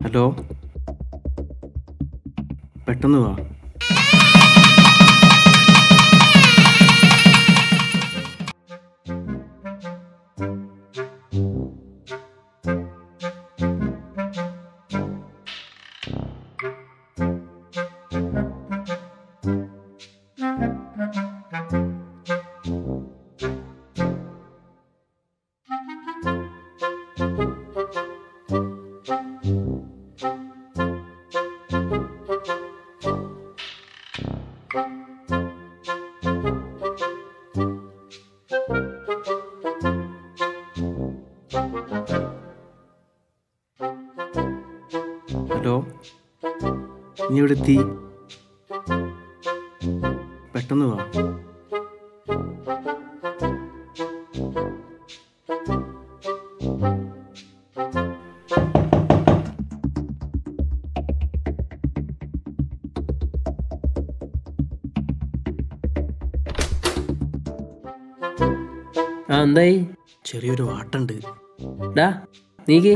hello പെട്ടെന്ന് വാ hello നീ ഇവിടെ എത്തി പെട്ടെന്ന് വാ ആ എന്തായി ചെറിയൊരു വാട്ടുണ്ട് ഡാ നീക്ക്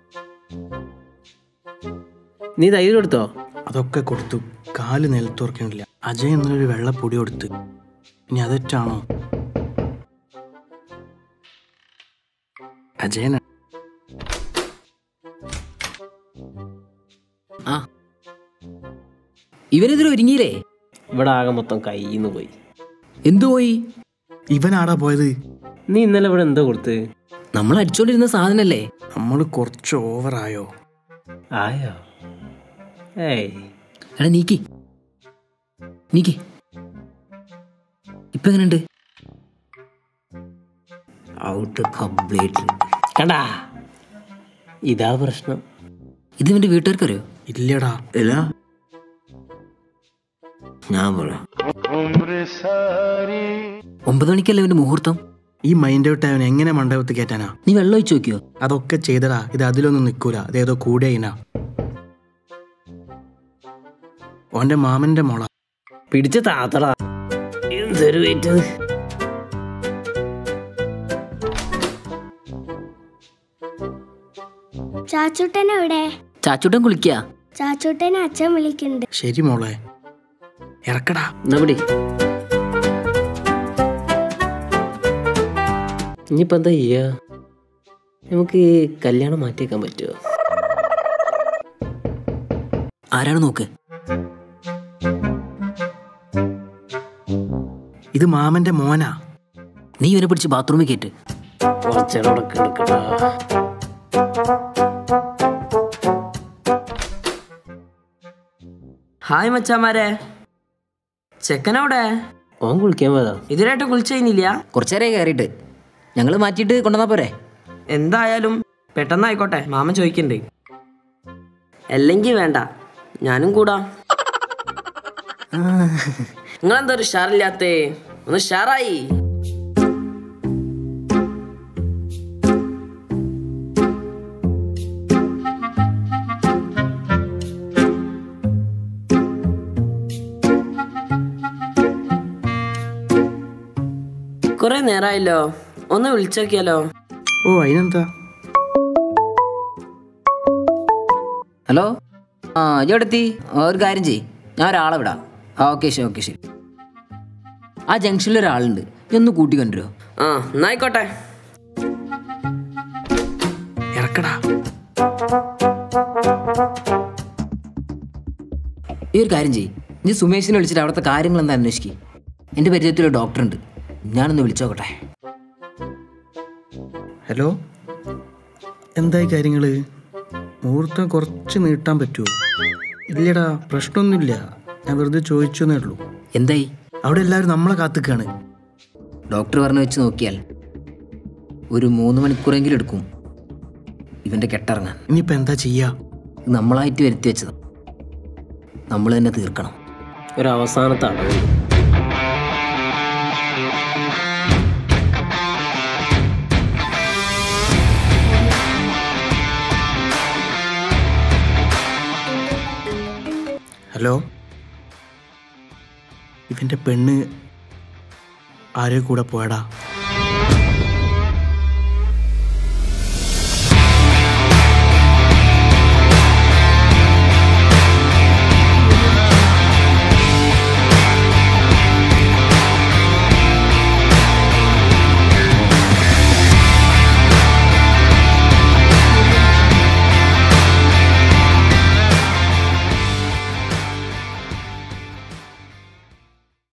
നീ തൈര് കൊടുത്തോ അതൊക്കെ കൊടുത്തു കാല് നിലത്തുറക്കണില്ല അജയ് എന്നൊരു വെള്ള പൊടി കൊടുത്ത് ഇനി അതെറ്റാണോ അജയന ആ ഇവനെതിരെ ഒരുങ്ങിയില്ലേ ഇവിടെ ആകെ മൊത്തം കയ്യിന്ന് പോയി എന്തു പോയി ഇവനാടാ പോയത് നീ ഇന്നലെ ഇവിടെ എന്താ കൊടുത്ത് നമ്മൾ അടിച്ചോണ്ടിരുന്ന സാധനല്ലേ നമ്മൾ കുറച്ച് ഓവറായോ ആയോ ഏയ് എടാ നീക്കി നീക്കി ഇപ്പൊ എങ്ങനെയുണ്ട് ഔട്ട് കംപ്ലീറ്റ് കണ്ടാ ഇതാ പ്രശ്നം ഇത് ഇവന്റെ വീട്ടുകാർക്കറിയോ ഇല്ലടാ ഇല്ല ഞാൻ പറയാം ഒമ്പത് മണിക്കല്ലേ ഇവന്റെ മുഹൂർത്തം ഈ മൈൻഡ് ഔട്ട് അവൻ എങ്ങനെ മണ്ഡപത്ത് കയറ്റാനാ നീ വെള്ളം ഒഴിച്ചു നോക്കിയോ അതൊക്കെ ചെയ്തടാ ഇത് അതിലൊന്നും നിൽക്കൂല അതേതോ കൂടെ ഇനാ ഓന്റെ മാമന്റെ മോള പിടിച്ച താത്തടാ എന്തൊരു വെയിറ്റ് ചാച്ചൂട്ടൻ എവിടെ ചാച്ചൂട്ടൻ കുളിക്കുക ചാച്ചൂട്ടനെ അച്ഛൻ വിളിക്കുന്നുണ്ട് ശരി മോളെ ഇറക്കടാ എന്നാ പിടി ഇനിയിപ്പോ എന്താ ചെയ്യാ നമുക്ക് ഈ കല്യാണം മാറ്റിയേക്കാൻ പറ്റുമോ ആരാണ് നോക്ക് ഇത് മാമന്റെ മോനാ നീ ഇവനെ പിടിച്ച് ബാത്റൂമിൽ കയറ്റ് കുറച്ചേരം കിടക്കട്ടാ ഹായ് മച്ചാമാരെ ചെക്കനവിടെ ഓൻ കുളിക്കാൻ പോയതാ ഇതിലായിട്ട് കുളിച്ചതിനില്ല കുറച്ചേരെ കയറിയിട്ട് ഞങ്ങൾ മാറ്റിയിട്ട് കൊണ്ടുവന്നാ പോരെ എന്തായാലും പെട്ടെന്നായിക്കോട്ടെ മാമൻ ചോദിക്കണ്ട് അല്ലെങ്കിൽ വേണ്ട ഞാനും കൂടാ നിങ്ങളെന്താ ഒരു ഷാറില്ലാത്തേ ഒന്ന് ഷാറായി കുറെ നേരമായല്ലോ ഒന്ന് വിളിച്ചോക്കിയാലോ ഓ അതിനെന്താ ഹലോ ആ ഇജോടെത്തി ഒരു കാര്യം ചെയ്യ് ഞാൻ ഒരാളെ വിടാം ആ ഓക്കെ ശരി ഓക്കെ ശരി ആ ജംഗ്ഷനിൽ ഒരാളുണ്ട് നീ ഒന്ന് കൂട്ടിക്കൊണ്ടുവരുമോ ആ എന്നായിക്കോട്ടെ ഇറക്കടാ ഈ ഒരു കാര്യം ചെയ്യ് നീ സുമേഷിനെ വിളിച്ചിട്ട് അവിടുത്തെ കാര്യങ്ങൾ എന്താ അന്വേഷിക്കുക എൻ്റെ പരിചയത്തിൽ ഒരു ഡോക്ടറുണ്ട് ഞാനൊന്ന് വിളിച്ചോക്കട്ടെ ഹലോ എന്തായി കാര്യങ്ങള് മുഹൂർത്തം കുറച്ച് നീട്ടാൻ പറ്റുമോ ഇല്ലടാ പ്രശ്നമൊന്നുമില്ല ഞാൻ വെറുതെ ചോദിച്ചു എന്നേ ഉള്ളൂ എന്തായി അവിടെ എല്ലാവരും നമ്മളെ കാത്തുക്കാണ് ഡോക്ടർ പറഞ്ഞു വെച്ച് നോക്കിയാൽ ഒരു മൂന്ന് മണിക്കൂറെങ്കിലും എടുക്കും ഇവൻ്റെ കെട്ടിറങ്ങാൻ ഇനിയിപ്പോൾ എന്താ ചെയ്യാ ഇത് നമ്മളായിട്ട് വരുത്തി വെച്ചത് നമ്മൾ തന്നെ തീർക്കണം ഒരു അവസാനത്തെ അടവ് ഹലോ ഇവൻ്റെ പെണ്ണ് ആരെ കൂടെ പോയടാ